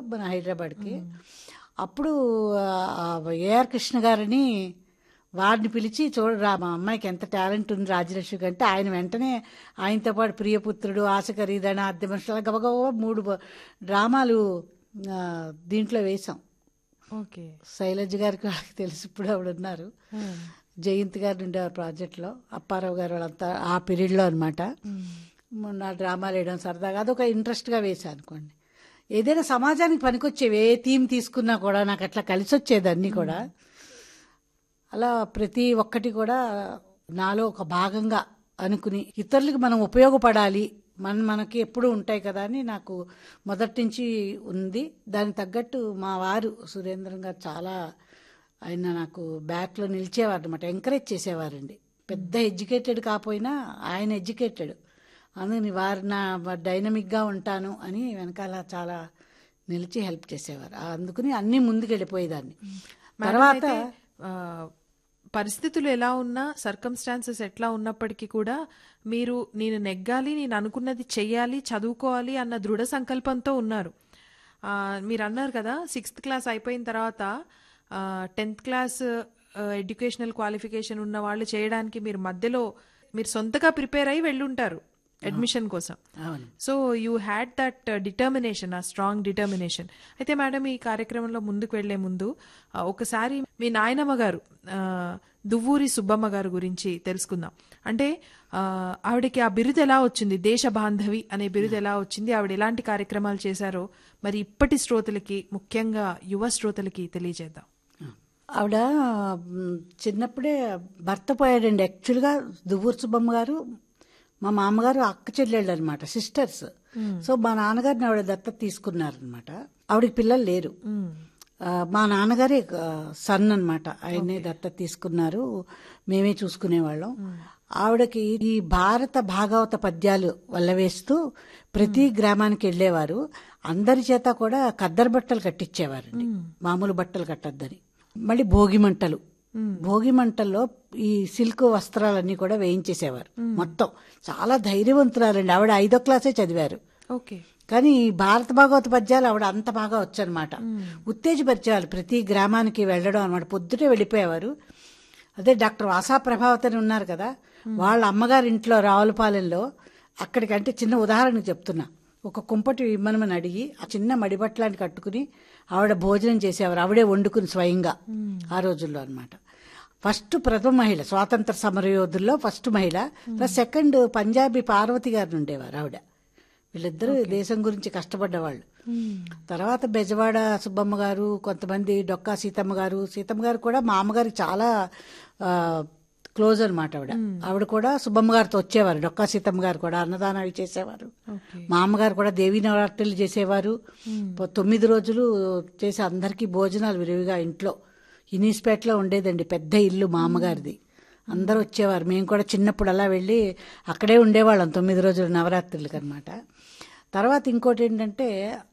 మన హైదరాబాద్కి అప్పుడు ఏఆర్ కృష్ణ గారిని వారిని పిలిచి చూడరా మా అమ్మాయికి ఎంత టాలెంట్ ఉంది రాజలక్ష్మి అంటే ఆయన వెంటనే ఆయనతో పాటు ప్రియపుత్రుడు ఆశ ఖరీదన అద్దె మనుషులు గబగబా మూడు బ- డ్రామాలు ఆ, దీంట్లో వేశాం ఓకే శైలజ గారికి వాళ్ళకి తెలిసి ఇప్పుడు ఆవిడ ఉన్నారు జయంత్ గారు ఉండే ప్రాజెక్ట్లో అప్పారావు గారు వాళ్ళంతా ఆ పీరియడ్లో అనమాట మొన్న డ్రామాలు వేయడం సరదాగా అదొక ఇంట్రెస్ట్గా వేశాను అనుకోండి ఏదైనా సమాజానికి పనికొచ్చేవి ఏ థీమ్ తీసుకున్నా కూడా నాకు అట్లా కలిసి వచ్చేది అన్నీ కూడా అలా ప్రతి ఒక్కటి కూడా నాలో ఒక భాగంగా అనుకుని ఇతరులకు మనం ఉపయోగపడాలి మన మనకి ఎప్పుడు ఉంటాయి కదా అని నాకు మొదటి నుంచి ఉంది దానికి తగ్గట్టు మా వారు సురేంద్రన్ గారు చాలా ఆయన నాకు బ్యాక్లో నిలిచేవారు అనమాట ఎంకరేజ్ చేసేవారండి పెద్ద ఎడ్యుకేటెడ్ కాకపోయినా ఆయన ఎడ్యుకేటెడ్ అందుకని వారు నా డైనమిక్గా ఉంటాను అని వెనకాల చాలా నిలిచి హెల్ప్ చేసేవారు అందుకని అన్నీ ముందుకు వెళ్ళిపోయేదాన్ని తర్వాత ఆ, పరిస్థితులు ఎలా ఉన్నా సర్కమ్స్టాన్సెస్ ఎట్లా ఉన్నప్పటికీ కూడా మీరు నేను నెగ్గాలి నేను అనుకున్నది చెయ్యాలి చదువుకోవాలి అన్న దృఢ సంకల్పంతో ఉన్నారు ఆ, మీరు అన్నారు కదా సిక్స్త్ క్లాస్ అయిపోయిన తర్వాత టెన్త్ క్లాస్ ఎడ్యుకేషనల్ క్వాలిఫికేషన్ ఉన్న వాళ్ళు చేయడానికి మీరు మధ్యలో మీరు సొంతగా ప్రిపేర్ అయి వెళ్ళుంటారు అడ్మిషన్ కోసం అవును so you had that determination ah strong determination అయితే మేడం ఈ కార్యక్రమంలో ముందుకు వెళ్లే ముందు ఆ, ఒకసారి మీ నాయనమ్మ గారు ఆ, దువ్వూరి సుబ్బమ్మ గారు గురించి తెలుసుకుందాం అంటే ఆ, ఆవిడకి ఆ బిరుదు ఎలా వచ్చింది దేశ బాంధవి అనే బిరుదు ఎలా వచ్చింది ఆవిడ ఎలాంటి కార్యక్రమాలు చేశారో మరి ఇప్పటి శ్రోతలకి ముఖ్యంగా యువ శ్రోతలకి తెలియజేద్దాం ఆవిడ మ్, చిన్నప్పుడే భర్త పోయాడండి యాక్చువల్గా దువ్వూరు సుబ్బమ్మ గారు మా మామగారు అక్క చెల్లెళ్ళు అనమాట సిస్టర్స్ సో మా నాన్నగారిని ఆవిడ దత్తత తీసుకున్నారనమాట ఆవిడకి పిల్లలు లేరు ఆ, మా నాన్నగారే సన్ అన్నమాట ఆయనే దత్తత తీసుకున్నారు మేమే చూసుకునేవాళ్ళం ఆవిడకి ఈ భారత భాగవత పద్యాలు వల్ల వేస్తూ ప్రతి గ్రామానికి వెళ్ళేవారు అందరి చేత కూడా కద్దరు బట్టలు కట్టించేవారండి మామూలు బట్టలు కట్టద్దని మళ్ళీ భోగి మంటలు భోగి మంటల్లో ఈ సిల్క్ వస్త్రాలన్నీ కూడా వేయించేసేవారు మొత్తం చాలా ధైర్యవంతురాలండి ఆవిడ ఐదో క్లాసే చదివారు ఓకే కానీ ఈ భారత భాగవత పద్యాలు ఆవిడ అంత బాగా వచ్చనమాట ఉత్తేజపరిచేవాళ్ళు ప్రతి గ్రామానికి వెళ్ళడం అనమాట పొద్దుటే వెళ్ళిపోయేవారు అదే డాక్టర్ వాసా ప్రభావత్ అని ఉన్నారు కదా వాళ్ళ అమ్మగారి ఇంట్లో రావులపాలెంలో అక్కడికి అంటే చిన్న ఉదాహరణకు చెప్తున్నా ఒక కుంపటి ఇమ్మనమని అడిగి ఆ చిన్న మడిబట్టలాంటి కట్టుకుని ఆవిడ భోజనం చేసేవారు ఆవిడే వండుకుని స్వయంగా ఆ రోజుల్లో అన్నమాట ఫస్ట్ ప్రథమ మహిళ స్వాతంత్ర సమరయోధుల్లో ఫస్ట్ మహిళ ప్లస్ సెకండ్ పంజాబీ పార్వతి గారు ఉండేవారు ఆవిడ వీళ్ళిద్దరూ దేశం గురించి కష్టపడ్డవాళ్ళు తర్వాత బెజవాడ సుబ్బమ్మ గారు కొంతమంది డొక్కా సీతమ్మ గారు సీతమ్మ గారు కూడా మా అమ్మగారికి చాలా ఆ, క్లోజ్ అనమాట ఆవిడ ఆవిడ కూడా సుబ్బమ్మ గారితో వచ్చేవారు డొక్కా సీతమ్మ గారు కూడా అన్నదానాలు చేసేవారు ఓకే మా అమ్మగారు కూడా దేవీ నవరాత్రులు చేసేవారు ప- తొమ్మిది రోజులు చేసి అందరికీ భోజనాలు విరివిగా ఇంట్లో ఇనీస్పేటలో ఉండేదండి పెద్ద ఇల్లు మా అమ్మగారిది అందరూ వచ్చేవారు మేము కూడా చిన్నప్పుడు అలా వెళ్ళి అక్కడే ఉండేవాళ్ళం తొమ్మిది రోజులు నవరాత్రులకి అనమాట తర్వాత ఇంకోటి ఏంటంటే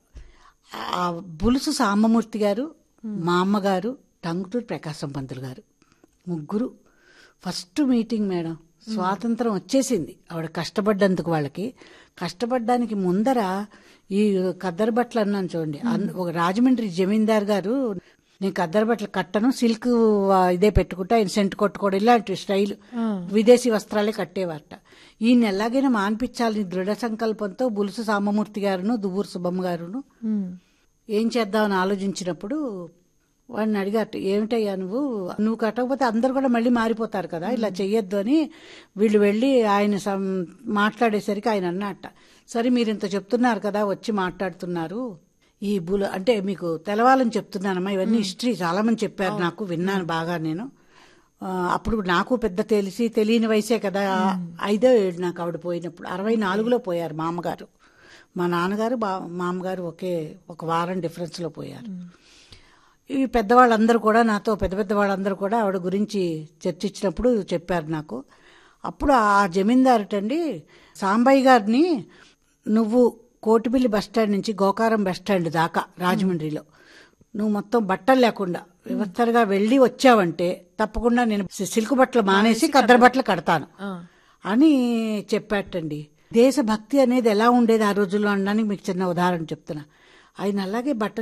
ఆ బులుసు సాంబమూర్తి గారు మా అమ్మగారు టంగుటూరు ప్రకాశం పంతులు గారు ముగ్గురు ఫస్ట్ మీటింగ్ మేడం స్వాతంత్రం వచ్చేసింది ఆవిడ కష్టపడ్డందుకు వాళ్ళకి కష్టపడ్డానికి ముందర ఈ కద్దరు బట్టలు అన్నాను చూడండి అన్- ఒక రాజమండ్రి జమీందార్ గారు నేను కద్దరు బట్టలు కట్టను సిల్క్ ఆ, ఇదే పెట్టుకుంటా ఆయన సెంట్ కొట్టుకోవడం ఇలాంటి స్టైల్ విదేశీ వస్త్రాలే కట్టేవారట ఈయన ఎలాగైనా మాన్పించాలని దృఢ సంకల్పంతో బులుసు సాంబమూర్తి గారును దువ్వూరు సుబ్బమ్మ గారును ఏం చేద్దామని ఆలోచించినప్పుడు వాడిని అడిగారు ఏమిటయ్యా నువ్వు నువ్వు కట్టకపోతే అందరు కూడా మళ్ళీ మారిపోతారు కదా ఇలా చెయ్యొద్దు అని వీళ్ళు వెళ్ళి ఆయన సం- మాట్లాడేసరికి ఆయన అన్నట్ట సరే మీరు ఇంత చెప్తున్నారు కదా వచ్చి మాట్లాడుతున్నారు ఈ బుల అంటే మీకు తెలవాలని చెప్తున్నానమ్మా ఇవన్నీ హిస్టరీ చాలా మంది చెప్పారు నాకు విన్నాను బాగా నేను ఆ, అప్పుడు నాకు పెద్ద తెలిసి తెలియని వయసే కదా ఐదో ఏడు నాకు ఆవిడ పోయినప్పుడు అరవై నాలుగులో పోయారు మా అమ్మగారు మా నాన్నగారు బా మా అమ్మగారు ఒకే ఒక వారం డిఫరెన్స్లో పోయారు ఈ పెద్దవాళ్ళందరూ కూడా నాతో పెద్ద పెద్ద వాళ్ళందరూ కూడా ఆవిడ గురించి చర్చించినప్పుడు చెప్పారు నాకు అప్పుడు ఆ జమీందారుటండి సాంబయ్య గారిని నువ్వు కోటిపల్లి బస్ స్టాండ్ నుంచి గోకారం బస్ స్టాండ్ దాకా రాజమండ్రిలో నువ్వు మొత్తం బట్టలు లేకుండా వ్యవస్థగా వెళ్ళి వచ్చావంటే తప్పకుండా నేను సిల్క్ బట్టలు మానేసి కద్దరు బట్టలు కడతాను అని చెప్పాటండి దేశభక్తి అనేది ఎలా ఉండేది ఆ రోజుల్లో అనడానికి మీకు చిన్న ఉదాహరణ చెప్తున్నా ఆయన అలాగే బట్టలు